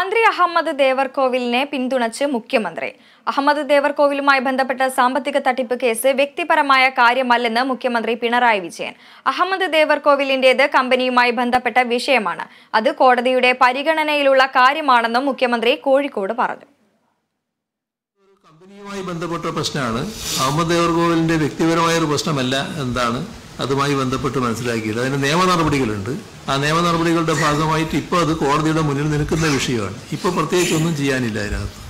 മന്ത്രി അഹമ്മദ് ദേവർകോവിലിനെ പിന്തുണച്ച് മുഖ്യമന്ത്രി അഹമ്മദ് ദേവർകോവിലുമായി ബന്ധപ്പെട്ട സാമ്പത്തിക തട്ടിപ്പ് കേസ് വ്യക്തിപരമായ കാര്യമല്ലെന്ന് മുഖ്യമന്ത്രി പിണറായി വിജയൻ അഹമ്മദ് ദേവർകോവിലിന്റേത് കമ്പനിയുമായി ബന്ധപ്പെട്ട വിഷയമാണ് അത് കോടതിയുടെ പരിഗണനയിലുള്ള കാര്യമാണെന്നും മുഖ്യമന്ത്രി കോഴിക്കോട് പറഞ്ഞു കമ്പനിയുമായി ബന്ധപ്പെട്ട പ്രശ്നമാണ് അഹമ്മദ് ദേവർകോവിലിന്റെ വ്യക്തിപരമായ ഒരു പ്രശ്നമല്ല എന്താണ് അതുമായി ബന്ധപ്പെട്ട് മനസ്സിലാക്കിയത് അതിന് നിയമ നടപടികളുണ്ട് ആ നിയമ നടപടികളുടെ ഭാഗമായിട്ട് ഇപ്പോൾ അത് കോടതിയുടെ മുന്നിൽ നിൽക്കുന്ന വിഷയമാണ് ഇപ്പോൾ പ്രത്യേകിച്ച് ഒന്നും ചെയ്യാനില്ല അതിനകത്ത്